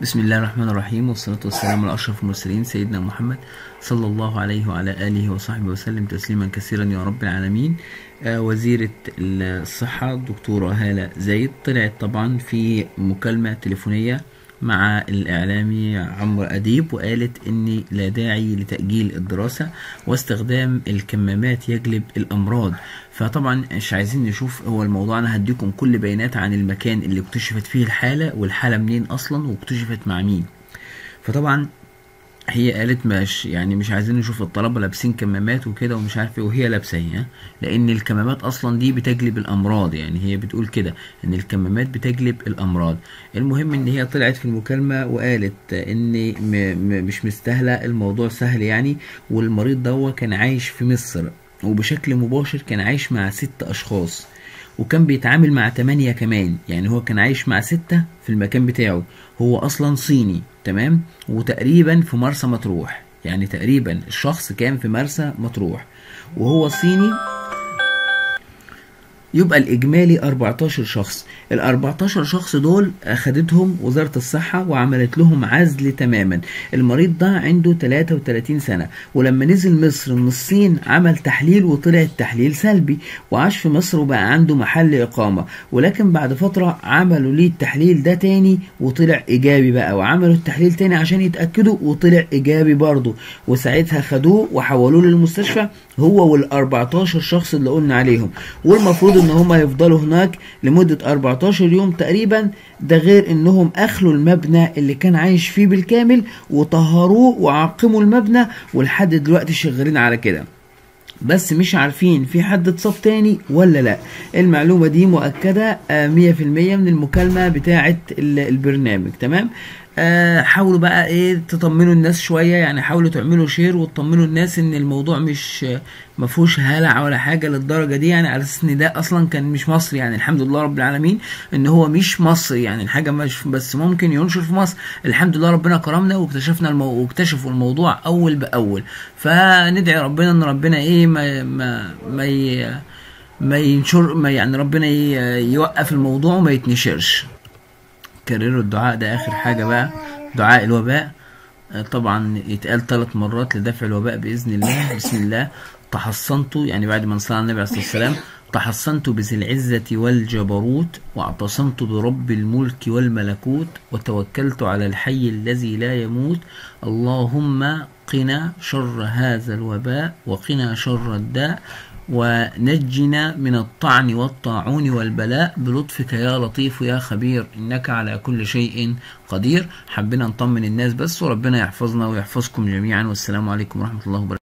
بسم الله الرحمن الرحيم والصلاة والسلام على أشرف المرسلين سيدنا محمد صلى الله عليه وعلى آله وصحبه وسلم تسليما كثيرا يا رب العالمين آه وزيرة الصحة الدكتورة هالة زايد طلعت طبعا في مكالمة تليفونية مع الإعلامي عمرو أديب وقالت إن لا داعي لتأجيل الدراسة واستخدام الكمامات يجلب الأمراض فطبعا مش عايزين نشوف هو الموضوع أنا هديكم كل بيانات عن المكان اللي اكتشفت فيه الحالة والحالة منين أصلا واكتشفت مع مين فطبعا هي قالت مش يعني مش عايزين نشوف الطلبه لابسين كمامات وكده ومش عارف ايه وهي لابسه ايه لان الكمامات اصلا دي بتجلب الامراض يعني هي بتقول كده ان الكمامات بتجلب الامراض المهم ان هي طلعت في المكالمه وقالت ان م م مش مستاهله الموضوع سهل يعني والمريض ده كان عايش في مصر وبشكل مباشر كان عايش مع ست اشخاص وكان بيتعامل مع تمانية كمان يعني هو كان عايش مع ستة في المكان بتاعه هو أصلا صيني تمام وتقريبا في مرسى مطروح يعني تقريبا الشخص كان في مرسى مطروح وهو صيني يبقى الإجمالي 14 شخص ال 14 شخص دول أخدتهم وزارة الصحة وعملت لهم عزل تماما المريض ده عنده 33 سنة ولما نزل مصر من الصين عمل تحليل وطلع التحليل سلبي وعاش في مصر وبقى عنده محل إقامة ولكن بعد فترة عملوا ليه التحليل ده تاني وطلع إيجابي بقى وعملوا التحليل تاني عشان يتأكدوا وطلع إيجابي برضه وساعتها خدوه وحولوه للمستشفى هو وال 14 شخص اللي قلنا عليهم والمفروض ان هم يفضلوا هناك لمدة 14 يوم تقريبا ده غير انهم اخلوا المبنى اللي كان عايش فيه بالكامل وطهروه وعقموا المبنى ولحد دلوقتي شغالين على كده بس مش عارفين في حد اتصاب تاني ولا لا المعلومة دي مؤكدة مية في المية من المكالمة بتاعة البرنامج تمام آه حاولوا بقى ايه تطمنوا الناس شويه يعني حاولوا تعملوا شير وتطمنوا الناس ان الموضوع مش ما فيهوش هلع ولا حاجه للدرجه دي يعني على اساس ان ده اصلا كان مش مصري يعني الحمد لله رب العالمين ان هو مش مصري يعني الحاجه مش بس ممكن ينشر في مصر الحمد لله ربنا كرمنا واكتشفنا المو... واكتشفوا الموضوع اول باول فندعي ربنا ان ربنا ايه ما ما ما, ي... ما ينشر ما يعني ربنا يوقف الموضوع وما يتنشرش كرروا الدعاء ده اخر حاجة بقى دعاء الوباء طبعا يتقال ثلاث مرات لدفع الوباء باذن الله بسم الله تحصنت يعني بعد ما نصلي على النبي عليه الصلاه والسلام تحصنت بذي العزة والجبروت واعتصمت برب الملك والملكوت وتوكلت على الحي الذي لا يموت اللهم قنا شر هذا الوباء وقنا شر الداء ونجنا من الطعن والطاعون والبلاء بلطفك يا لطيف يا خبير إنك على كل شيء قدير حبنا نطمن الناس بس وربنا يحفظنا ويحفظكم جميعا والسلام عليكم ورحمة الله وبركاته